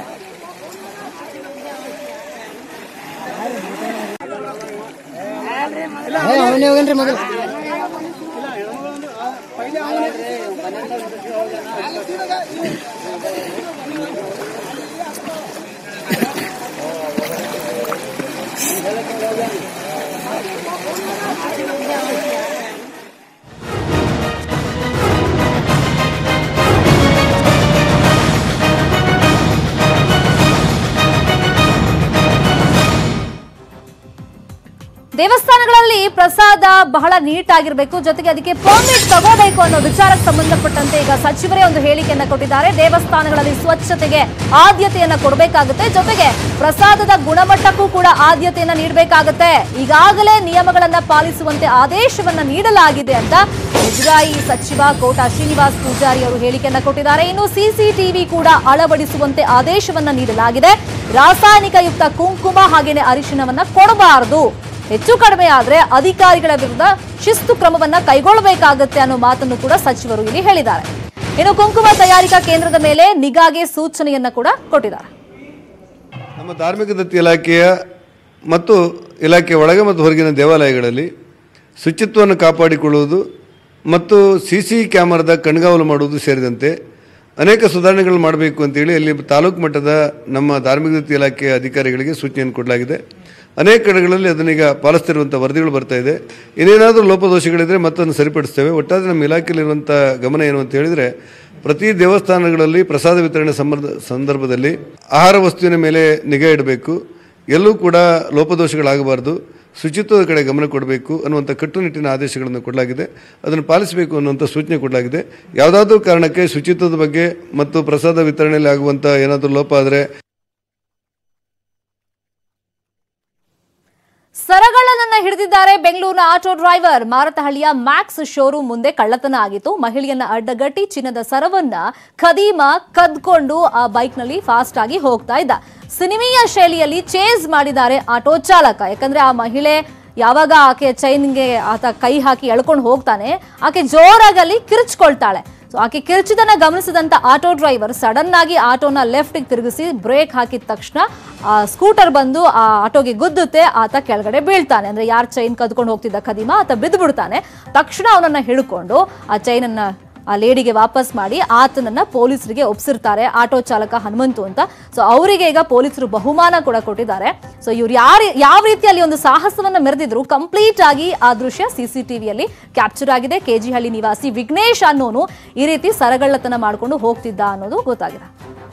ದೇವಸ್ಥಾನಗಳಲ್ಲಿ ಪ್ರಸಾದ ಬಹಳ ನೀಟ್ ಆಗಿರಬೇಕು ಜೊತೆಗೆ ಅದಕ್ಕೆ ಪರ್ಮಿಟ್ ತಗೋಬೇಕು ಅನ್ನೋ ವಿಚಾರಕ್ಕೆ ಸಂಬಂಧಪಟ್ಟಂತೆ ಈಗ ಸಚಿವರೇ ಒಂದು ಹೇಳಿಕೆಯನ್ನ ಕೊಟ್ಟಿದ್ದಾರೆ ದೇವಸ್ಥಾನಗಳಲ್ಲಿ ಸ್ವಚ್ಛತೆಗೆ ಆದ್ಯತೆಯನ್ನ ಕೊಡಬೇಕಾಗುತ್ತೆ ಜೊತೆಗೆ ಪ್ರಸಾದದ ಗುಣಮಟ್ಟಕ್ಕೂ ಕೂಡ ಆದ್ಯತೆಯನ್ನ ನೀಡಬೇಕಾಗುತ್ತೆ ಈಗಾಗಲೇ ನಿಯಮಗಳನ್ನ ಪಾಲಿಸುವಂತೆ ಆದೇಶವನ್ನ ನೀಡಲಾಗಿದೆ ಅಂತ ಮುಜರಾಯಿ ಸಚಿವ ಕೋಟಾ ಶ್ರೀನಿವಾಸ್ ಪೂಜಾರಿ ಅವರು ಹೇಳಿಕೆಯನ್ನ ಕೊಟ್ಟಿದ್ದಾರೆ ಇನ್ನು ಸಿಸಿಟಿವಿ ಕೂಡ ಅಳವಡಿಸುವಂತೆ ಆದೇಶವನ್ನ ನೀಡಲಾಗಿದೆ ರಾಸಾಯನಿಕ ಯುಕ್ತ ಕುಂಕುಮ ಹಾಗೇನೆ ಅರಿಶಿನವನ್ನ ಕೊಡಬಾರದು ಹೆಚ್ಚು ಕಡಿಮೆ ಆದ್ರೆ ಅಧಿಕಾರಿಗಳ ವಿರುದ್ಧ ಶಿಸ್ತು ಕ್ರಮವನ್ನ ಕೈಗೊಳ್ಳಬೇಕಾಗುತ್ತೆ ಅನ್ನೋ ಮಾತನ್ನು ಕೂಡ ಸಚಿವರು ಇಲ್ಲಿ ಹೇಳಿದ್ದಾರೆ ಇನ್ನು ಕುಂಕುಮ ತಯಾರಿಕಾ ಕೇಂದ್ರದ ಮೇಲೆ ನಿಗಾಗೆ ಸೂಚನೆಯನ್ನ ಕೂಡ ಕೊಟ್ಟಿದ್ದಾರೆ ನಮ್ಮ ಧಾರ್ಮಿಕ ದತ್ತಿ ಇಲಾಖೆಯ ಮತ್ತು ಇಲಾಖೆಯ ಒಳಗೆ ಮತ್ತು ಹೊರಗಿನ ದೇವಾಲಯಗಳಲ್ಲಿ ಶುಚಿತ್ವವನ್ನು ಕಾಪಾಡಿಕೊಳ್ಳುವುದು ಮತ್ತು ಸಿ ಸಿ ಕ್ಯಾಮರಾದ ಕಣ್ಗಾವಲು ಮಾಡುವುದು ಸೇರಿದಂತೆ ಅನೇಕ ಸುಧಾರಣೆಗಳು ಮಾಡಬೇಕು ಅಂತೇಳಿ ಅಲ್ಲಿ ತಾಲೂಕು ಮಟ್ಟದ ನಮ್ಮ ಧಾರ್ಮಿಕ ದತ್ತಿ ಇಲಾಖೆಯ ಅಧಿಕಾರಿಗಳಿಗೆ ಸೂಚನೆಯನ್ನು ಕೊಡಲಾಗಿದೆ ಅನೇಕ ಕಡೆಗಳಲ್ಲಿ ಅದನ್ನೀಗ ಪಾಲಿಸ್ತಿರುವಂಥ ವರದಿಗಳು ಬರ್ತಾ ಇದೆ ಇನ್ನೇನಾದರೂ ಲೋಪದೋಷಗಳಿದ್ರೆ ಮತ್ತನ್ನು ಸರಿಪಡಿಸ್ತೇವೆ ಒಟ್ಟಾರೆ ನಮ್ಮ ಇಲಾಖೆಯಲ್ಲಿರುವಂಥ ಗಮನ ಏನು ಅಂತ ಹೇಳಿದರೆ ಪ್ರತಿ ದೇವಸ್ಥಾನಗಳಲ್ಲಿ ಪ್ರಸಾದ ವಿತರಣೆ ಸಂಬಂಧ ಸಂದರ್ಭದಲ್ಲಿ ಆಹಾರ ವಸ್ತುವಿನ ಮೇಲೆ ನಿಗಾ ಇಡಬೇಕು ಎಲ್ಲೂ ಕೂಡ ಲೋಪದೋಷಗಳಾಗಬಾರ್ದು ಶುಚಿತ್ವದ ಕಡೆ ಗಮನ ಕೊಡಬೇಕು ಅನ್ನುವಂಥ ಕಟ್ಟುನಿಟ್ಟಿನ ಆದೇಶಗಳನ್ನು ಕೊಡಲಾಗಿದೆ ಅದನ್ನು ಪಾಲಿಸಬೇಕು ಅನ್ನುವಂಥ ಸೂಚನೆ ಕೊಡಲಾಗಿದೆ ಯಾವುದಾದ್ರೂ ಕಾರಣಕ್ಕೆ ಶುಚಿತ್ವದ ಬಗ್ಗೆ ಮತ್ತು ಪ್ರಸಾದ ವಿತರಣೆಯಲ್ಲಿ ಆಗುವಂಥ ಏನಾದರೂ ಲೋಪ ಆದರೆ ಸರಗಳನ್ನ ಹಿಡಿದಿದ್ದಾರೆ ಬೆಂಗಳೂರಿನ ಆಟೋ ಡ್ರೈವರ್ ಮಾರತಹಳ್ಳಿಯ ಮ್ಯಾಕ್ಸ್ ಶೋರೂಮ್ ಮುಂದೆ ಕಳ್ಳತನ ಆಗಿತ್ತು ಮಹಿಳೆಯನ್ನ ಅಡ್ಡಗಟ್ಟಿ ಚಿನ್ನದ ಸರವನ್ನ ಖದೀಮ ಕದ್ಕೊಂಡು ಆ ಬೈಕ್ನಲ್ಲಿ ಫಾಸ್ಟ್ ಆಗಿ ಹೋಗ್ತಾ ಇದ್ದ ಸಿನಿಮೀಯ ಶೈಲಿಯಲ್ಲಿ ಚೇಸ್ ಮಾಡಿದ್ದಾರೆ ಆಟೋ ಚಾಲಕ ಯಾಕಂದ್ರೆ ಆ ಮಹಿಳೆ ಯಾವಾಗ ಆಕೆ ಚೈನ್ಗೆ ಆತ ಕೈ ಹಾಕಿ ಎಳ್ಕೊಂಡು ಹೋಗ್ತಾನೆ ಆಕೆ ಜೋರಾಗಿ ಅಲ್ಲಿ ಕಿರ್ಚ್ಕೊಳ್ತಾಳೆ ಸೊ ಆಕೆ ಕಿರ್ಚಿದನ್ನ ಗಮನಿಸಿದಂತ ಆಟೋ ಡ್ರೈವರ್ ಸಡನ್ ಆಗಿ ಆಟೋನ ಲೆಫ್ಟ್ ತಿರುಗಿಸಿ ಬ್ರೇಕ್ ಹಾಕಿದ ತಕ್ಷಣ ಆ ಸ್ಕೂಟರ್ ಬಂದು ಆ ಆಟೋಗೆ ಗುದ್ದುತ್ತೆ ಆತ ಕೆಳಗಡೆ ಬೀಳ್ತಾನೆ ಅಂದ್ರೆ ಯಾರ್ ಚೈನ್ ಕದ್ಕೊಂಡು ಹೋಗ್ತಿದ್ದ ಖದೀಮ ಆತ ಬಿದ್ದು ಬಿಡ್ತಾನೆ ತಕ್ಷಣ ಅವನನ್ನ ಹಿಡ್ಕೊಂಡು ಆ ಚೈನ್ ಅನ್ನ ಆ ಲೇಡಿಗೆ ವಾಪಸ್ ಮಾಡಿ ಆತನನ್ನ ಪೊಲೀಸರಿಗೆ ಒಪ್ಸಿರ್ತಾರೆ ಆಟೋ ಚಾಲಕ ಹನುಮಂತು ಅಂತ ಸೊ ಅವರಿಗೆ ಈಗ ಪೊಲೀಸರು ಬಹುಮಾನ ಕೂಡ ಕೊಟ್ಟಿದ್ದಾರೆ ಸೊ ಇವ್ರು ಯಾರು ಯಾವ ರೀತಿಯಲ್ಲಿ ಒಂದು ಸಾಹಸವನ್ನ ಮೆರೆದಿದ್ರು ಕಂಪ್ಲೀಟ್ ಆಗಿ ಆ ದೃಶ್ಯ ಸಿಸಿಟಿವಿಯಲ್ಲಿ ಕ್ಯಾಪ್ಚರ್ ಆಗಿದೆ ಕೆಜಿಹಳ್ಳಿ ನಿವಾಸಿ ವಿಘ್ನೇಶ್ ಅನ್ನೋನು ಈ ರೀತಿ ಸರಗಳ್ಳತನ ಮಾಡ್ಕೊಂಡು ಹೋಗ್ತಿದ್ದ ಅನ್ನೋದು ಗೊತ್ತಾಗಿದೆ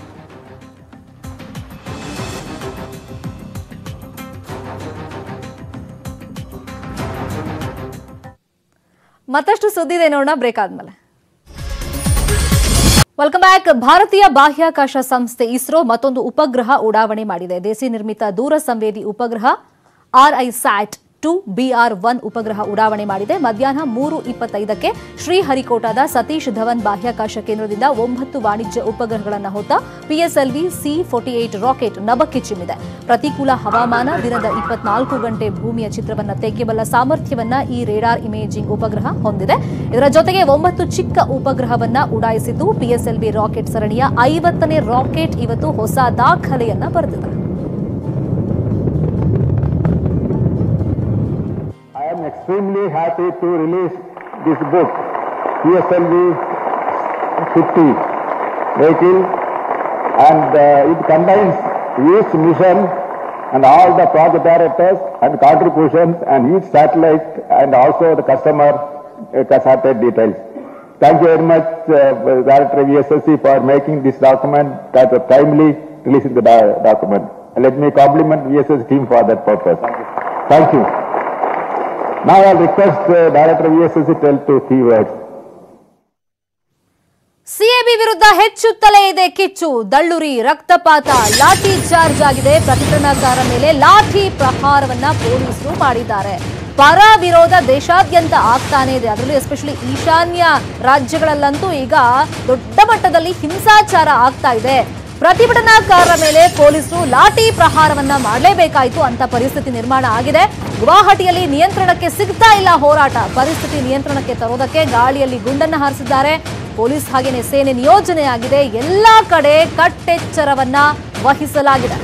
ಮತ್ತಷ್ಟು ಸುದ್ದಿ ಇದೆ ನೋಡೋಣ ಬ್ರೇಕ್ ಆದ್ಮೇಲೆ ವೆಲ್ಕಮ್ ಬ್ಯಾಕ್ ಭಾರತೀಯ ಬಾಹ್ಯಾಕಾಶ ಸಂಸ್ಥೆ ಇಸ್ರೋ ಮತ್ತೊಂದು ಉಪಗ್ರಹ ಉಡಾವಣೆ ಮಾಡಿದೆ ದೇಸಿ ನಿರ್ಮಿತ ದೂರ ಸಂವೇದಿ ಉಪಗ್ರಹ RI sat two BR one ಉಪಗ್ರಹ ಉಡಾವಣೆ ಮಾಡಿದೆ ಮಧ್ಯಾಹ್ನ ಮೂರು ಇಪ್ಪತ್ತೈದಕ್ಕೆ ಶ್ರೀಹರಿಕೋಟಾದ ಸತೀಶ್ ಧವನ್ ಬಾಹ್ಯಾಕಾಶ ಕೇಂದ್ರದಿಂದ ಒಂಬತ್ತು ವಾಣಿಜ್ಯ ಉಪಗ್ರಹಗಳನ್ನು ಹೊತ್ತ PSLV C forty eight rocket ನಭಕ್ಕೆ ಚಿಮ್ಮಿದೆ ಪ್ರತಿಕೂಲ ಹವಾಮಾನ ದಿನದ ಇಪ್ಪತ್ನಾಲ್ಕು ಗಂಟೆ ಭೂಮಿಯ ಚಿತ್ರವನ್ನು ತೆಗೆಯಬಲ್ಲ ಸಾಮರ್ಥ್ಯವನ್ನ ಈ ರೇಡಾರ್ ಇಮೇಜಿಂಗ್ ಉಪಗ್ರಹ ಹೊಂದಿದೆ ಇದರ ಜೊತೆಗೆ ಒಂಬತ್ತು ಚಿಕ್ಕ ಉಪಗ್ರಹವನ್ನ ಉಡಾಯಿಸಿದ್ದು ಪಿಎಸ್ಎಲ್ವಿ ರಾಕೆಟ್ ಸರಣಿಯ ಐವತ್ತನೇ ರಾಕೆಟ್ ಇವತ್ತು ಹೊಸ ದಾಖಲೆಯನ್ನ ಬರೆದಿದೆ I am extremely happy to release this book, PSLV 50 vehicle, and uh, it contains each mission and all the project directors and contributions and each satellite and also the customer uh, consulted details. Thank you very much, uh, Director VSSC, for making this document that was timely releasing the do- document. Let me compliment VSS team for that purpose. Thank you. Now I'll request uh, Director VSSC tell two key words. ಸಿಎಬಿ ವಿರುದ್ಧ ಹೆಚ್ಚುತ್ತಲೇ ಇದೆ ಕಿಚ್ಚು ದಳ್ಳುರಿ ರಕ್ತಪಾತ ಲಾಠಿ charge ಆಗಿದೆ ಪ್ರತಿಭಟನಾಕಾರ ಮೇಲೆ ಲಾಠಿ ಪ್ರಹಾರವನ್ನ ಪೊಲೀಸರು ಮಾಡಿದ್ದಾರೆ ಪರ ವಿರೋಧ ದೇಶಾದ್ಯಂತ ಆಗ್ತಾನೆ ಇದೆ ಅದರಲ್ಲೂ ಎಸ್ಪೆಷಲಿ ಈಶಾನ್ಯ ರಾಜ್ಯಗಳಲ್ಲಂತೂ ಈಗ ದೊಡ್ಡ ಮಟ್ಟದಲ್ಲಿ ಹಿಂಸಾಚಾರ ಆಗ್ತಾ ಇದೆ ಪ್ರತಿಭಟನಾಕಾರರ ಮೇಲೆ ಪೊಲೀಸರು ಲಾಠಿ ಪ್ರಹಾರವನ್ನ ಮಾಡಲೇಬೇಕಾಯಿತು ಅಂತ ಪರಿಸ್ಥಿತಿ ನಿರ್ಮಾಣ ಆಗಿದೆ ಗುವಾಹಟಿಯಲ್ಲಿ ನಿಯಂತ್ರಣಕ್ಕೆ ಸಿಗ್ತಾ ಇಲ್ಲ ಹೋರಾಟ ಪರಿಸ್ಥಿತಿ ನಿಯಂತ್ರಣಕ್ಕೆ ತರೋದಕ್ಕೆ ಗಾಳಿಯಲ್ಲಿ ಗುಂಡನ್ನ ಹಾರಿಸಿದ್ದಾರೆ ಪೊಲೀಸ್ ಹಾಗೇನೆ ಸೇನೆ ನಿಯೋಜನೆಯಾಗಿದೆ ಎಲ್ಲಾ ಕಡೆ ಕಟ್ಟೆಚ್ಚರವನ್ನ ವಹಿಸಲಾಗಿದೆ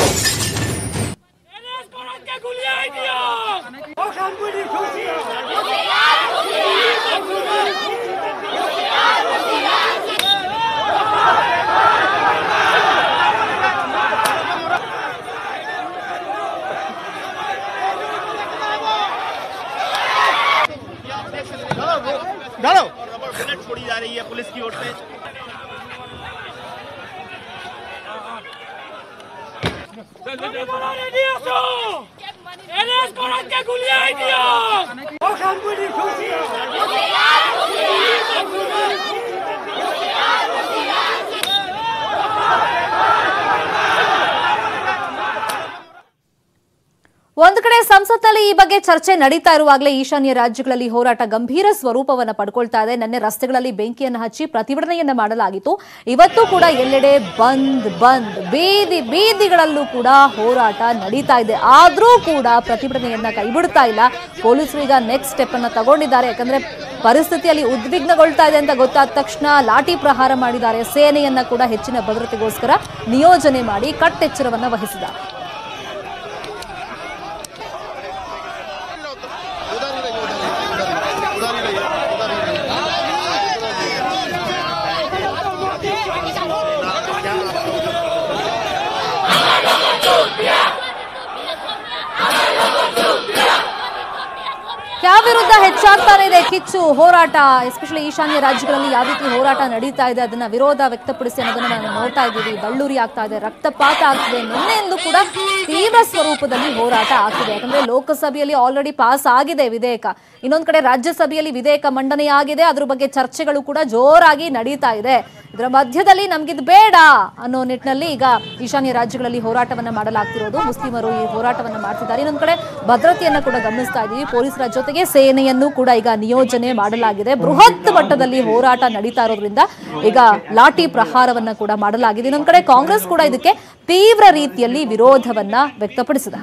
बुलेट छोड़ी जा रही है पुलिस की ओर से ಒಂದು ಕಡೆ ಸಂಸತ್ನಲ್ಲಿ ಈ ಬಗ್ಗೆ ಚರ್ಚೆ ನಡೀತಾ ಇರುವಾಗಲೇ ಈಶಾನ್ಯ ರಾಜ್ಯಗಳಲ್ಲಿ ಹೋರಾಟ ಗಂಭೀರ ಸ್ವರೂಪವನ್ನು ಪಡ್ಕೊಳ್ತಾ ಇದೆ ನಿನ್ನೆ ರಸ್ತೆಗಳಲ್ಲಿ ಬೆಂಕಿಯನ್ನು ಹಚ್ಚಿ ಪ್ರತಿಭಟನೆಯನ್ನ ಮಾಡಲಾಗಿತ್ತು ಇವತ್ತು ಕೂಡ ಎಲ್ಲೆಡೆ ಬಂದ್ ಬಂದ್ ಬೀದಿ ಬೀದಿಗಳಲ್ಲೂ ಕೂಡ ಹೋರಾಟ ನಡೀತಾ ಇದೆ ಆದ್ರೂ ಕೂಡ ಪ್ರತಿಭಟನೆಯನ್ನ ಕೈಬಿಡ್ತಾ ಇಲ್ಲ ಪೊಲೀಸರು ಈಗ ನೆಕ್ಸ್ಟ್ ಸ್ಟೆಪ್ ಅನ್ನ ತಗೊಂಡಿದ್ದಾರೆ ಯಾಕಂದ್ರೆ ಪರಿಸ್ಥಿತಿಯಲ್ಲಿ ಉದ್ವಿಗ್ನಗೊಳ್ತಾ ಇದೆ ಅಂತ ಗೊತ್ತಾದ ತಕ್ಷಣ ಲಾಠಿ ಪ್ರಹಾರ ಮಾಡಿದ್ದಾರೆ ಸೇನೆಯನ್ನ ಕೂಡ ಹೆಚ್ಚಿನ ಭದ್ರತೆಗೋಸ್ಕರ ನಿಯೋಜನೆ ಮಾಡಿ ಕಟ್ಟೆಚ್ಚರವನ್ನ ವಹಿಸಿದ್ದಾರೆ ಯಾವ ವಿರುದ್ಧ ಹೆಚ್ಚಾಗ್ತಾನೆ ಇದೆ ಕಿಚ್ಚು ಹೋರಾಟ ಎಸ್ಪೆಷಲಿ ಈಶಾನ್ಯ ರಾಜ್ಯಗಳಲ್ಲಿ ಯಾವ ರೀತಿ ಹೋರಾಟ ನಡೀತಾ ಇದೆ ಅದನ್ನ ವಿರೋಧ ವ್ಯಕ್ತಪಡಿಸಿ ಅನ್ನೋದನ್ನ ನಾವು ನೋಡ್ತಾ ಇದ್ದೀವಿ ದಳ್ಳೂರಿ ಆಗ್ತಾ ಇದೆ ರಕ್ತಪಾತ ಆಗ್ತಿದೆ ನಿನ್ನೆಂದು ಕೂಡ ತೀವ್ರ ಸ್ವರೂಪದಲ್ಲಿ ಹೋರಾಟ ಆಗ್ತಿದೆ ಯಾಕಂದ್ರೆ ಲೋಕಸಭೆಯಲ್ಲಿ ಆಲ್ರೆಡಿ ಪಾಸ್ ಆಗಿದೆ ವಿಧೇಯಕ ಇನ್ನೊಂದ್ ಕಡೆ ರಾಜ್ಯಸಭೆಯಲ್ಲಿ ವಿಧೇಯಕ ಮಂಡನೆಯಾಗಿದೆ ಅದ್ರ ಬಗ್ಗೆ ಚರ್ಚೆಗಳು ಕೂಡ ಜೋರಾಗಿ ನಡೀತಾ ಇದೆ ಇದರ ಮಧ್ಯದಲ್ಲಿ ನಮ್ಗಿದ್ ಬೇಡ ಅನ್ನೋ ನಿಟ್ಟಿನಲ್ಲಿ ಈಗ ಈಶಾನ್ಯ ರಾಜ್ಯಗಳಲ್ಲಿ ಹೋರಾಟವನ್ನ ಮಾಡಲಾಗ್ತಿರೋದು ಮುಸ್ಲಿಮರು ಈ ಹೋರಾಟವನ್ನ ಮಾಡ್ತಿದ್ದಾರೆ ಇನ್ನೊಂದ್ ಕಡೆ ಭದ್ರತೆಯನ್ನ ಕೂಡ ಗಮನಿಸ್ತಾ ಇದ್ದೀವಿ ಪೊಲೀಸರ ಜೊತೆಗೆ ಸೇನೆಯನ್ನು ಕೂಡ ಈಗ ನಿಯೋಜನೆ ಮಾಡಲಾಗಿದೆ ಬೃಹತ್ ಮಟ್ಟದಲ್ಲಿ ಹೋರಾಟ ನಡೀತಾ ಇರೋದ್ರಿಂದ ಈಗ ಲಾಠಿ ಪ್ರಹಾರವನ್ನ ಕೂಡ ಮಾಡಲಾಗಿದೆ ಇನ್ನೊಂದ್ ಕಡೆ ಕಾಂಗ್ರೆಸ್ ಕೂಡ ಇದಕ್ಕೆ ತೀವ್ರ ರೀತಿಯಲ್ಲಿ ವಿರೋಧವನ್ನ ವ್ಯಕ್ತಪಡಿಸಿದೆ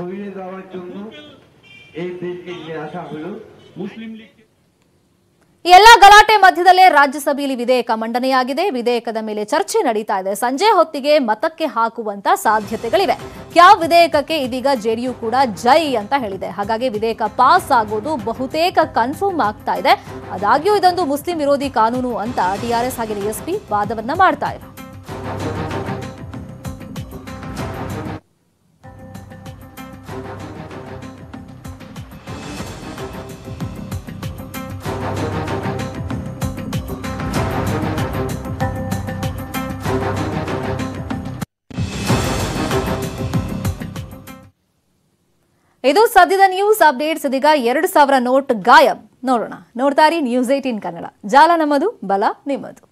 ಈ ಎಲ್ಲ ಗಲಾಟೆ ಮಧ್ಯದಲ್ಲೇ ರಾಜ್ಯಸಭೆಯಲ್ಲಿ ವಿಧೇಯಕ ಮಂಡನೆಯಾಗಿದೆ ವಿಧೇಯಕದ ಮೇಲೆ ಚರ್ಚೆ ನಡೀತಾ ಇದೆ ಸಂಜೆ ಹೊತ್ತಿಗೆ ಮತಕ್ಕೆ ಹಾಕುವಂತ ಸಾಧ್ಯತೆಗಳಿವೆ ಯಾವ ವಿಧೇಯಕಕ್ಕೆ ಇದೀಗ ಜೆಡಿಯು ಕೂಡ ಜೈ ಅಂತ ಹೇಳಿದೆ ಹಾಗಾಗಿ ವಿಧೇಯಕ ಪಾಸ್ ಆಗೋದು ಬಹುತೇಕ ಕನ್ಫರ್ಮ್ ಆಗ್ತಾ ಇದೆ ಆದಾಗ್ಯೂ ಇದೊಂದು ಮುಸ್ಲಿಂ ವಿರೋಧಿ ಕಾನೂನು ಅಂತ ಟಿಆರ್ಎಸ್ ಹಾಗೆ ಎಸ್ಪಿ ವಾದವನ್ನ ಮಾಡ್ತಾ ಇದೆ ಇದು ಸದ್ಯದ ನ್ಯೂಸ್ ಅಪ್ಡೇಟ್ಸ್ ಇದೀಗ ಎರಡು ಸಾವಿರ ನೋಟ್ ಗಾಯಬ್ ನೋಡೋಣ ನೋಡ್ತಾ ಇರಿ ನ್ಯೂಸ್ ಏಟೀನ್ ಕನ್ನಡ ಜಾಲ ನಮ್ಮದು ಬಲ ನಿಮ್ಮದು